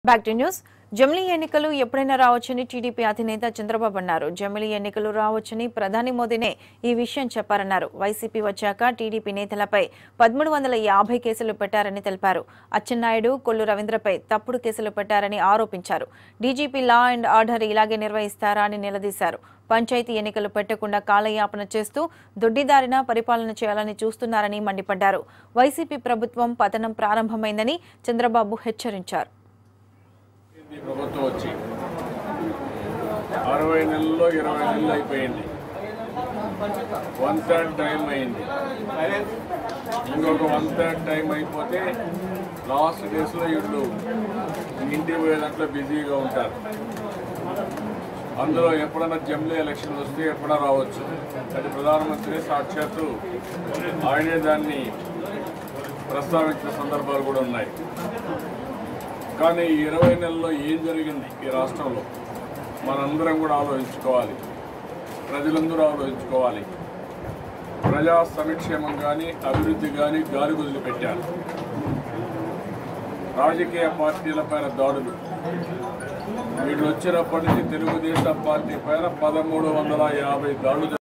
back to news జమిలీ ఎన్నికలు ఎప్పుడైనా రావచ్చని టీడీపీ అధినేత చంద్రబాబు అన్నారు జమిలీ ఎన్నికలు రావచ్చని ప్రధాని మోదీనే ఈ విషయం చెప్పారన్నారు వైసీపీ వచ్చాక టీడీపీ నేతలపై పదమూడు వందల యాభై కేసులు పెట్టారని తెలిపారు అచ్చెన్నాయుడు కొల్లు రవీంద్రపై తప్పుడు కేసులు పెట్టారని ఆరోపించారు డీజీపీ లా అండ్ ఆర్డర్ ఇలాగే నిర్వహిస్తారా అని నిలదీశారు పంచాయతీ ఎన్నికలు పెట్టకుండా కాలయాపన చేస్తూ దొడ్డిదారిన పరిపాలన చేయాలని చూస్తున్నారని మండిపడ్డారు వైసీపీ ప్రభుత్వం పతనం ప్రారంభమైందని చంద్రబాబు హెచ్చరించారు ఈ ప్రభుత్వం వచ్చి అరవై నెలల్లో ఇరవై నెలలు అయిపోయింది వన్ థర్డ్ టైం అయింది ఇంకొక వన్ థర్డ్ టైం అయిపోతే లాస్ట్ డేస్లో వీళ్ళు ఇంటికి పోయే దాంట్లో బిజీగా ఉంటారు అందులో ఎప్పుడైనా జమ్లీ ఎలక్షన్ వస్తే ఎప్పుడైనా రావచ్చు అది ప్రధానమంత్రి సాక్షాత్తు ఆయనే దాన్ని ప్రస్తావించిన సందర్భాలు కూడా ఉన్నాయి కానీ ఈ ఇరవై నెలల్లో ఏం జరిగింది ఈ రాష్ట్రంలో మనందరం కూడా ఆలోచించుకోవాలి ప్రజలందరూ ఆలోచించుకోవాలి ప్రజా సంక్షేమం కానీ అభివృద్ధి కానీ గాలి వదిలిపెట్టారు రాజకీయ పార్టీల పైన దాడులు వీళ్ళు వచ్చినప్పటి నుంచి తెలుగుదేశం పార్టీ పైన పదమూడు వందల యాభై దాడులు